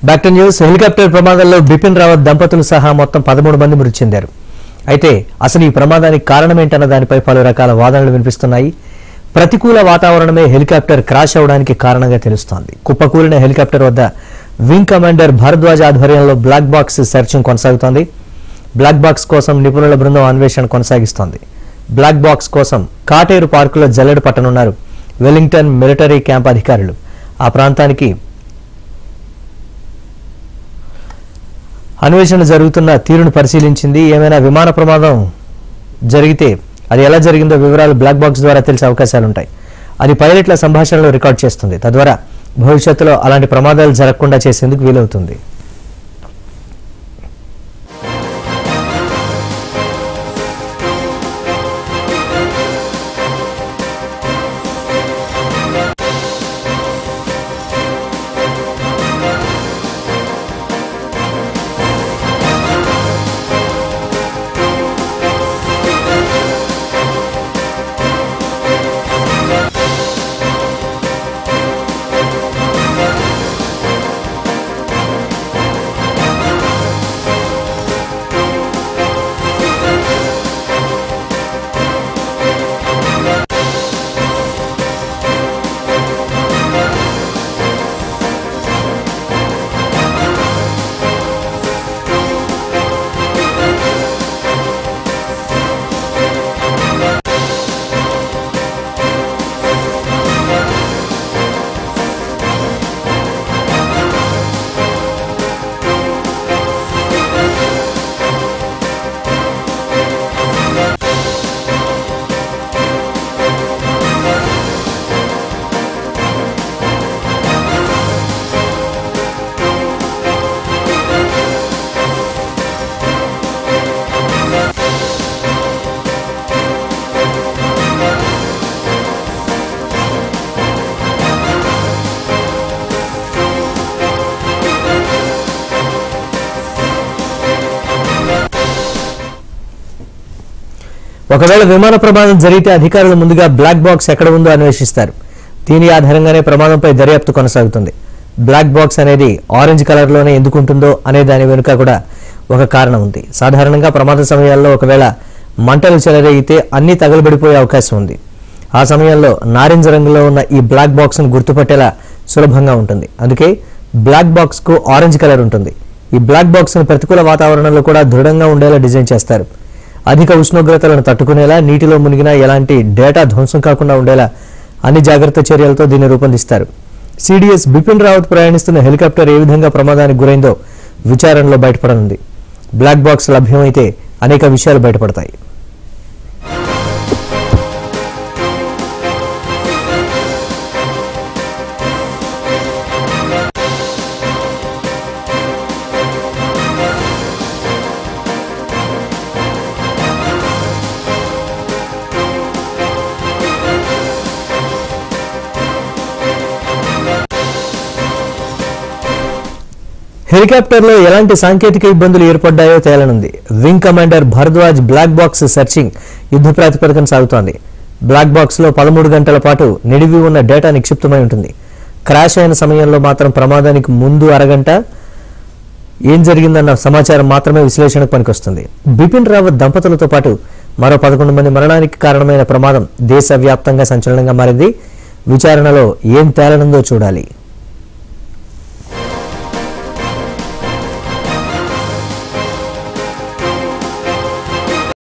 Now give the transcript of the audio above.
back to news helicopter ప్రమాదంలో బిపిన్ రావత్ దంపతులు సహా మొత్తం పదమూడు మంది మృతి చెందారు అయితే అసలు ఈ ప్రమాదానికి కారణమేంటన్న దానిపై పలు రకాల వాదనలు వినిపిస్తున్నాయి ప్రతికూల వాతావరణమే హెలికాప్టర్ క్రాష్ అవడానికి కారణంగా తెలుస్తోంది కుప్పకూలిన హెలికాప్టర్ వద్ద వింగ్ కమాండర్ భారద్వాజ్ ఆధ్వర్యంలో బ్లాక్ బాక్స్ సెర్చింగ్ కొనసాగుతోంది బ్లాక్ బాక్స్ కోసం నిపుణుల బృందం అన్వేషణ కొనసాగిస్తోంది బ్లాక్ బాక్స్ కోసం కాటేరు పార్కులో జల్లెడ పట్టనున్నారు వెల్లింగ్టన్ మిలిటరీ క్యాంప్ అధికారులు ఆ ప్రాంతానికి అన్వేషణ జరుగుతున్న తీరును పరిశీలించింది ఏమైనా విమాన ప్రమాదం జరిగితే అది ఎలా జరిగిందో వివరాలు బ్లాక్ బాక్స్ ద్వారా తెలిసే అవకాశాలుంటాయి అది పైలట్ల సంభాషణలో రికార్డ్ చేస్తుంది తద్వారా భవిష్యత్తులో అలాంటి ప్రమాదాలు జరగకుండా చేసేందుకు వీలవుతుంది ఒకవేళ విమాన ప్రమాదం జరిగితే అధికారులు ముందుగా బ్లాక్ బాక్స్ ఎక్కడ ఉందో అన్వేషిస్తారు దీని ఆధారంగానే ప్రమాదంపై దర్యాప్తు కొనసాగుతుంది బ్లాక్ బాక్స్ అనేది ఆరెంజ్ కలర్లోనే ఎందుకు ఉంటుందో అనే దాని వెనుక కూడా ఒక కారణం ఉంది సాధారణంగా ప్రమాద సమయాల్లో ఒకవేళ మంటలు చెలరేగితే అన్నీ తగలబడిపోయే అవకాశం ఉంది ఆ సమయంలో నారింజ రంగులో ఉన్న ఈ బ్లాక్ బాక్స్ను గుర్తుపట్టేలా సులభంగా ఉంటుంది అందుకే బ్లాక్ బాక్స్కు ఆరెంజ్ కలర్ ఉంటుంది ఈ బ్లాక్ బాక్స్ను ప్రతికూల వాతావరణంలో కూడా దృఢంగా ఉండేలా డిజైన్ చేస్తారు అధిక ఉష్ణోగ్రతలను తట్టుకునేలా నీటిలో మునిగినా ఎలాంటి డేటా ధ్వంసం కాకుండా ఉండేలా అన్ని జాగ్రత్త చర్యలతో దీన్ని రూపొందిస్తారు సిడిఎస్ బిపిన్ రావత్ ప్రయాణిస్తున్న హెలికాప్టర్ ఏ విధంగా ప్రమాదానికి గురైందో విచారణలో బయటపడనుంది బ్లాక్ బాక్స్ లభ్యమైతే అనేక విషయాలు బయటపడతాయి హెలికాప్టర్లో ఎలాంటి సాంకేతిక ఇబ్బందులు ఏర్పడ్డాయో తేలనుంది wing commander Bharadwaj black box searching యుద్ధ ప్రాతిపదికన సాగుతోంది బ్లాక్ బాక్స్ లో పదమూడు గంటల పాటు నిడివి ఉన్న డేటా నిక్షిప్తమై ఉంటుంది క్రాష్ అయిన సమయంలో మాత్రం ప్రమాదానికి ముందు అరగంట ఏం జరిగిందన్న సమాచారం మాత్రమే విశ్లేషణకు పనికొస్తుంది బిపిన్ రావత్ దంపతులతో పాటు మరో పదకొండు మంది మరణానికి కారణమైన ప్రమాదం దేశవ్యాప్తంగా సంచలనంగా మారింది విచారణలో ఏం తేలనుందో చూడాలి